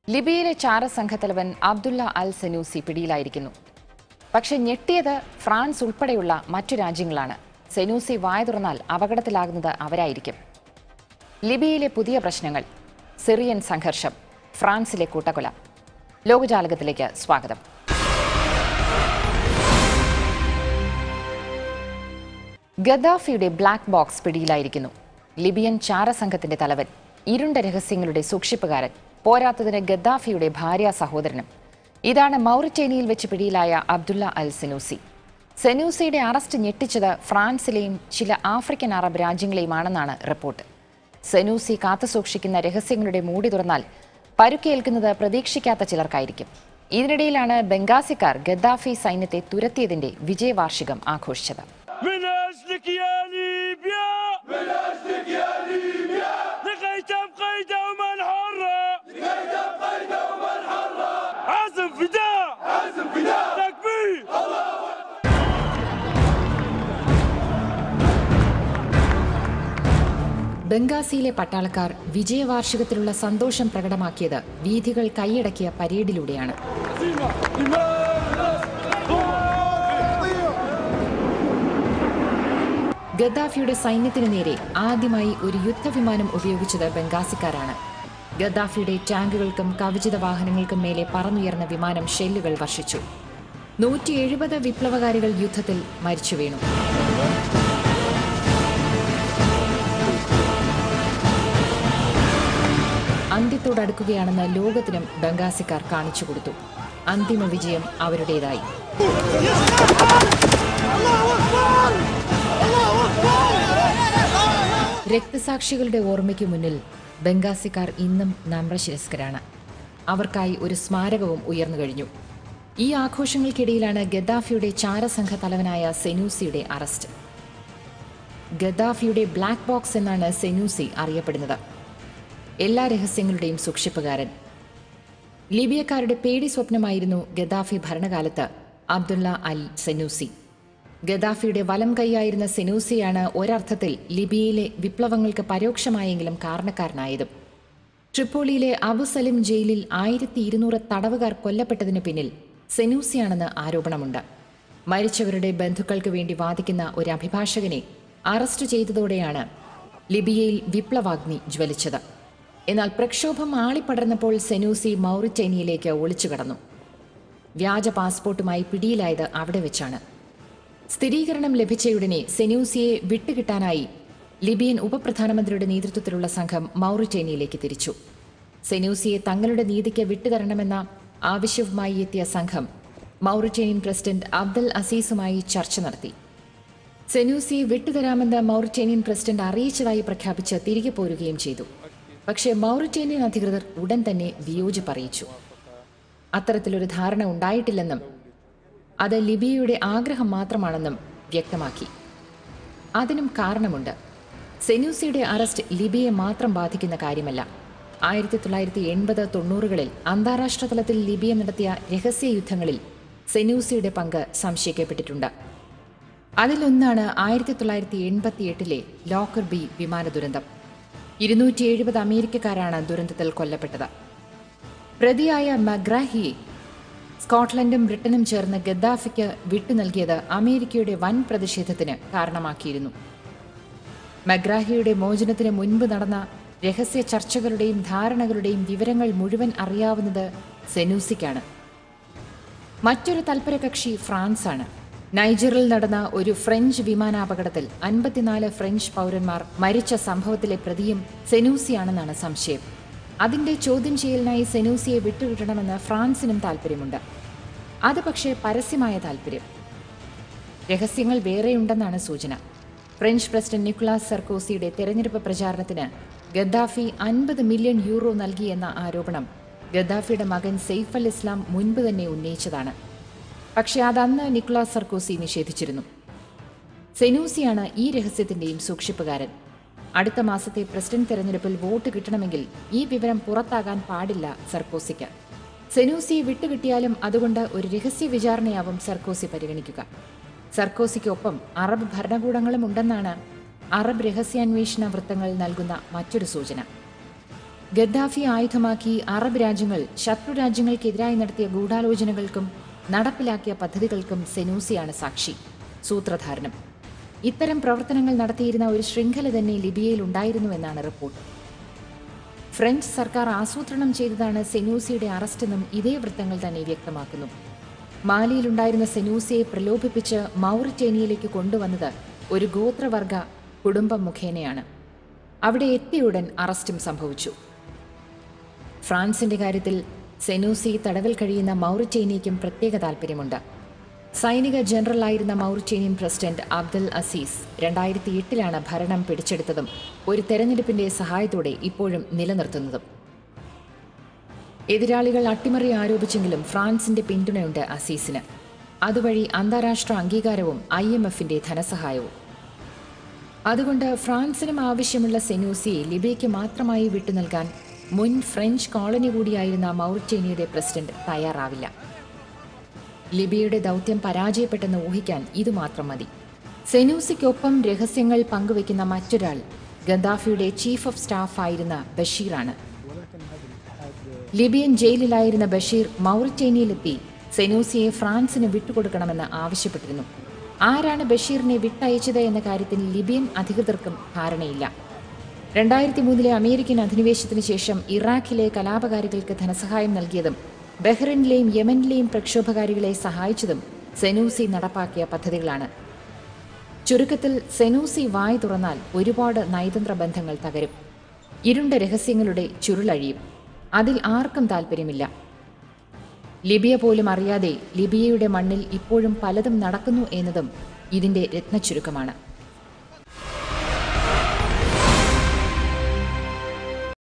ലിബിയയിലെ ചാരസംഘത്തലവൻ അബ്ദുള്ള അൽ Zanussi പിടിയിലായിരിക്കുന്നു പക്ഷെ ഞെട്ടിയത് France ഉൾപ്പെടെയുള്ള മറ്റു രാജ്യങ്ങളാണ് സെനൂസി വായ തുറന്നാൽ അപകടത്തിലാകുന്നത് അവരായിരിക്കും ലിബിയയിലെ പുതിയ പ്രശ്നങ്ങൾ സിറിയൻ സംഘർഷം ഫ്രാൻസിലെ കൂട്ടക്കൊല ലോകജാലകത്തിലേക്ക് സ്വാഗതം ഗദ്ദാഫിയുടെ ബ്ലാക്ക് ബോക്സ് പിടിയിലായിരിക്കുന്നു ലിബിയൻ ചാരസംഘത്തിന്റെ തലവൻ ഇരുണ്ട രഹസ്യങ്ങളുടെ സൂക്ഷിപ്പുകാരൻ പോരാത്തതിന് ഗദ്ദാഫിയുടെ ഭാര്യ സഹോദരനും ഇതാണ് മൗറിറ്റേനിയയിൽ വെച്ച് പിടിയിലായ അബ്ദുള്ള അൽ സെനൂസി സെനൂസിയുടെ അറസ്റ്റ് ഞെട്ടിച്ചത് ഫ്രാൻസിലെയും ചില ആഫ്രിക്കൻ അറബ് രാജ്യങ്ങളെയുമാണെന്നാണ് റിപ്പോർട്ട് സെനൂസി കാത്തുസൂക്ഷിക്കുന്ന രഹസ്യങ്ങളുടെ മൂടി തുറന്നാൽ പരുക്കേൽക്കുന്നത് പ്രതീക്ഷിക്കാത്ത ചിലർക്കായിരിക്കും ഇതിനിടയിലാണ് ബംഗാസിക്കാർ ഗദ്ദാഫി സൈന്യത്തെ തുരത്തിയതിന്റെ വിജയവാർഷികം ആഘോഷിച്ചത് من أجلك يا ليبيا من أجلك يا ليبيا لكي تبقي دوما حرة لكي تبقي دوما حرة عزم فداء عزم فداء تكبير ബംഗാസിയിലെ പട്ടാളക്കാർ വിജയവാർഷികത്തിലുള്ള സന്തോഷം പ്രകടമാക്കിയത് വീഥികൾ കൈയടക്കിയ പരേഡിലൂടെയാണ് ഗദ്ദാഫിയുടെ സൈന്യത്തിനു നേരെ ആദ്യമായി ഒരു യുദ്ധവിമാനം ഉപയോഗിച്ചത് ബംഗാസിക്കാരാണ് ഗദ്ദാഫിയുടെ ടാങ്കുകൾക്കും കവചിത വാഹനങ്ങൾക്കും മേലെ പറന്നുയർന്ന വിമാനം ഷെല്ലുകൾ വർഷിച്ചു നൂറ്റി എഴുപത് വിപ്ലവകാരികൾ യുദ്ധത്തിൽ മരിച്ചു വീണു അന്ത്യത്തോടടുക്കുകയാണെന്ന് ലോകത്തിനും ബംഗാസിക്കാർ കാണിച്ചു കൊടുത്തു അന്തിമ വിജയം അവരുടേതായി രക്തസാക്ഷികളുടെ ഓർമ്മയ്ക്ക് മുന്നിൽ ബംഗാസിക്കാർ ഇന്നും നമ്രശിരസ്കരാണ് അവർക്കായി ഒരു സ്മാരകവും ഉയർന്നു കഴിഞ്ഞു ഈ ആഘോഷങ്ങൾക്കിടയിലാണ് ഗദ്ദാഫിയുടെ ചാരസംഘ തലവനായ സെനൂസിയുടെ അറസ്റ്റ് ഗദ്ദാഫിയുടെ ബ്ലാക്ക് ബോക്സ് എന്നാണ് സെനൂസി അറിയപ്പെടുന്നത് എല്ലാ രഹസ്യങ്ങളുടെയും സൂക്ഷിപ്പുകാരൻ ലിബിയക്കാരുടെ പേടി സ്വപ്നമായിരുന്നു ഗദ്ദാഫി ഭരണകാലത്ത് അബ്ദുള്ള അൽ സെനൂസി ഗദ്ദാഫിയുടെ വലം കൈയായിരുന്ന സെനൂസിയാണ് ഒരർത്ഥത്തിൽ ലിബിയയിലെ വിപ്ലവങ്ങൾക്ക് പരോക്ഷമായെങ്കിലും കാരണക്കാരനായതും ട്രിപ്പോളിയിലെ അബു സലിം ജയിലിൽ ആയിരത്തി ഇരുന്നൂറ് തടവുകാർ കൊല്ലപ്പെട്ടതിന് പിന്നിൽ സെനൂസിയാണെന്ന് ആരോപണമുണ്ട് മരിച്ചവരുടെ ബന്ധുക്കൾക്ക് വേണ്ടി വാദിക്കുന്ന ഒരു അഭിഭാഷകനെ അറസ്റ്റ് ചെയ്തതോടെയാണ് ലിബിയയിൽ വിപ്ലവാഗ്നി ജ്വലിച്ചത് എന്നാൽ പ്രക്ഷോഭം ആളിപ്പടർന്നപ്പോൾ സെനൂസി മൗറിറ്റേനിയയിലേക്ക് ഒളിച്ചു കടന്നു വ്യാജ പാസ്പോർട്ടുമായി പിടിയിലായത് അവിടെ വെച്ചാണ് സ്ഥിരീകരണം ലഭിച്ചയുടനെ സെനൂസിയെ വിട്ടുകിട്ടാനായി ലിബിയൻ ഉപപ്രധാനമന്ത്രിയുടെ നേതൃത്വത്തിലുള്ള സംഘം മൗറിറ്റേനിയയിലേക്ക് തിരിച്ചു സെനൂസിയെ തങ്ങളുടെ നീതിക്ക് വിട്ടുതരണമെന്ന ആവശ്യവുമായി എത്തിയ സംഘം മൗറിറ്റേനിയൻ പ്രസിഡന്റ് അബ്ദൽ അസീസുമായി ചർച്ച നടത്തി സെനൂസിയെ വിട്ടുതരാമെന്ന് മൗറിറ്റേനിയൻ പ്രസിഡന്റ് അറിയിച്ചതായി പ്രഖ്യാപിച്ച് തിരികെ പോരുകയും ചെയ്തു പക്ഷേ മൗറിറ്റേനിയൻ അധികൃതർ ഉടൻ തന്നെ വിയോജിപ്പ് അറിയിച്ചു അത്തരത്തിലൊരു ധാരണ ഉണ്ടായിട്ടില്ലെന്നും അത് ലിബിയയുടെ ആഗ്രഹം മാത്രമാണെന്നും വ്യക്തമാക്കി അതിനും കാരണമുണ്ട് സെനൂസിയുടെ അറസ്റ്റ് ലിബിയെ മാത്രം ബാധിക്കുന്ന കാര്യമല്ല ആയിരത്തി തൊള്ളായിരത്തി എൺപത് തൊണ്ണൂറുകളിൽ അന്താരാഷ്ട്ര തലത്തിൽ ലിബിയ നടത്തിയ രഹസ്യ യുദ്ധങ്ങളിൽ സെനൂസിയുടെ പങ്ക് സംശയിക്കപ്പെട്ടിട്ടുണ്ട് അതിലൊന്നാണ് ആയിരത്തി തൊള്ളായിരത്തി എൺപത്തി എട്ടിലെ ലോക്കർ ബി വിമാന ദുരന്തം ഇരുന്നൂറ്റി എഴുപത് അമേരിക്കക്കാരാണ് ദുരന്തത്തിൽ കൊല്ലപ്പെട്ടത് പ്രതിയായ മഗ്രാഹിയെ സ്കോട്ട്ലൻഡും ബ്രിട്ടനും ചേർന്ന് ഗദ്ദാഫിക്ക് വിട്ടു നൽകിയത് അമേരിക്കയുടെ വൻ പ്രതിഷേധത്തിന് കാരണമാക്കിയിരുന്നു മഗ്രാഹിയുടെ മോചനത്തിന് മുൻപ് നടന്ന രഹസ്യ ചർച്ചകളുടെയും ധാരണകളുടെയും വിവരങ്ങൾ മുഴുവൻ അറിയാവുന്നത് സെനൂസിക്കാണ് മറ്റൊരു തൽപരകക്ഷി ഫ്രാൻസാണ് നൈജറിൽ നടന്ന ഒരു ഫ്രഞ്ച് വിമാനാപകടത്തിൽ അൻപത്തിനാല് ഫ്രഞ്ച് പൗരന്മാർ മരിച്ച സംഭവത്തിലെ പ്രതിയും സെനൂസിയാണെന്നാണ് സംശയം അതിന്റെ ചോദ്യം ചെയ്യലിനായി സെനൂസിയെ വിട്ടുകിട്ടണമെന്ന് ഫ്രാൻസിനും താല്പര്യമുണ്ട് അത് പക്ഷേ പരസ്യമായ താല്പര്യം രഹസ്യങ്ങൾ വേറെയുണ്ടെന്നാണ് സൂചന ഫ്രഞ്ച് പ്രസിഡന്റ് നിക്കുളാസ് സർക്കോസിയുടെ തെരഞ്ഞെടുപ്പ് പ്രചാരണത്തിന് ഗദ്ദാഫി അൻപത് മില്യൺ യൂറോ നൽകിയെന്ന ആരോപണം ഗദ്ദാഫിയുടെ മകൻ സെയ്ഫ് അൽ ഇസ്ലാം മുൻപ് തന്നെ ഉന്നയിച്ചതാണ് പക്ഷേ അതന്ന് നിക്കുളാസ് സർക്കോസി നിഷേധിച്ചിരുന്നു സെനൂസിയാണ് ഈ രഹസ്യത്തിന്റെയും സൂക്ഷിപ്പുകാരൻ അടുത്ത മാസത്തെ പ്രസിഡന്റ് തെരഞ്ഞെടുപ്പിൽ വോട്ട് കിട്ടണമെങ്കിൽ ഈ വിവരം പുറത്താകാൻ പാടില്ല സർക്കോസിക്ക് സെനൂസിയെ വിട്ടുകിട്ടിയാലും അതുകൊണ്ട് ഒരു രഹസ്യ വിചാരണയാവും സർക്കോസി പരിഗണിക്കുക സർക്കോസിക്കൊപ്പം അറബ് ഭരണകൂടങ്ങളും ഉണ്ടെന്നാണ് അറബ് രഹസ്യാന്വേഷണ വൃത്തങ്ങൾ നൽകുന്ന മറ്റൊരു സൂചന ഗദ്ദാഫി ആയുധമാക്കി അറബ് രാജ്യങ്ങൾ ശത്രു രാജ്യങ്ങൾക്കെതിരായി നടത്തിയ ഗൂഢാലോചനകൾക്കും നടപ്പിലാക്കിയ പദ്ധതികൾക്കും സെനൂസിയാണ് സാക്ഷി സൂത്രധാരണം ഇത്തരം പ്രവർത്തനങ്ങൾ നടത്തിയിരുന്ന ഒരു ശൃംഖല തന്നെ ലിബിയയിൽ ഉണ്ടായിരുന്നുവെന്നാണ് റിപ്പോർട്ട് ഫ്രഞ്ച് സർക്കാർ ആസൂത്രണം ചെയ്തതാണ് സെനൂസിയുടെ അറസ്റ്റെന്നും ഇതേ വൃത്തങ്ങൾ തന്നെ വ്യക്തമാക്കുന്നു മാലിയിലുണ്ടായിരുന്ന സെനൂസിയെ പ്രലോഭിപ്പിച്ച് മൗറിറ്റേനിയയിലേക്ക് കൊണ്ടുവന്നത് ഒരു ഗോത്രവർഗ കുടുംബം മുഖേനയാണ് അവിടെ എത്തിയുടൻ അറസ്റ്റും സംഭവിച്ചു ഫ്രാൻസിന്റെ കാര്യത്തിൽ സെനൂസി തടവിൽ കഴിയുന്ന മൗറിറ്റേനിയയ്ക്കും പ്രത്യേക താൽപ്പര്യമുണ്ട് സൈനിക ജനറലായിരുന്ന മൗറിറ്റേനിയൻ പ്രസിഡന്റ് അബ്ദുൽ അസീസ് രണ്ടായിരത്തി എട്ടിലാണ് ഭരണം പിടിച്ചെടുത്തതും ഒരു തെരഞ്ഞെടുപ്പിന്റെ സഹായത്തോടെ ഇപ്പോഴും നിലനിർത്തുന്നതും എതിരാളികൾ അട്ടിമറി ആരോപിച്ചെങ്കിലും ഫ്രാൻസിന്റെ പിന്തുണയുണ്ട് അസീസിന് അതുവഴി അന്താരാഷ്ട്ര അംഗീകാരവും ഐ എം എഫിന്റെ ധനസഹായവും അതുകൊണ്ട് ഫ്രാൻസിനും ആവശ്യമുള്ള സെനൂസിയെ ലിബിയയ്ക്ക് മാത്രമായി വിട്ടുനൽകാൻ മുൻ ഫ്രഞ്ച് കോളനി കൂടിയായിരുന്ന മൗറിറ്റേനിയയുടെ പ്രസിഡന്റ് തയ്യാറാവില്ല ലിബിയയുടെ ദൗത്യം പരാജയപ്പെട്ടെന്ന് ഊഹിക്കാൻ ഇതുമാത്രം മതി സെനൂസിക്കൊപ്പം രഹസ്യങ്ങൾ പങ്കുവയ്ക്കുന്ന മറ്റൊരാൾ ഗദ്ദാഫിയുടെ ചീഫ് ഓഫ് സ്റ്റാഫ് ആയിരുന്ന ബഷീറാണ് ലിബിയൻ ജയിലിലായിരുന്ന ബഷീർ മൗറിറ്റേനിയയിലെത്തി സെനൂസിയെ ഫ്രാൻസിന് വിട്ടുകൊടുക്കണമെന്ന് ആവശ്യപ്പെട്ടിരുന്നു ആരാണ് ബഷീറിനെ വിട്ടയച്ചത് എന്ന കാര്യത്തിൽ ലിബിയൻ അധികൃതർക്കും ധാരണയില്ല രണ്ടായിരത്തി മൂന്നിലെ അമേരിക്കൻ അധിനിവേശത്തിന് ശേഷം ഇറാഖിലെ കലാപകാരികൾക്ക് ധനസഹായം നൽകിയതും ബഹ്റിനിലെയും യമനിലെയും പ്രക്ഷോഭകാരികളെ സഹായിച്ചതും സെനൂസി നടപ്പാക്കിയ പദ്ധതികളാണ് ചുരുക്കത്തിൽ സെനൂസി വായ് തുറന്നാൽ ഒരുപാട് നയതന്ത്ര ബന്ധങ്ങൾ തകരും ഇരുണ്ട രഹസ്യങ്ങളുടെ ചുരുളഴിയും അതിൽ ആർക്കും താല്പര്യമില്ല ലിബിയ പോലും അറിയാതെ ലിബിയയുടെ മണ്ണിൽ ഇപ്പോഴും പലതും നടക്കുന്നു എന്നതും ഇതിന്റെ രത്നച്ചുരുക്കമാണ്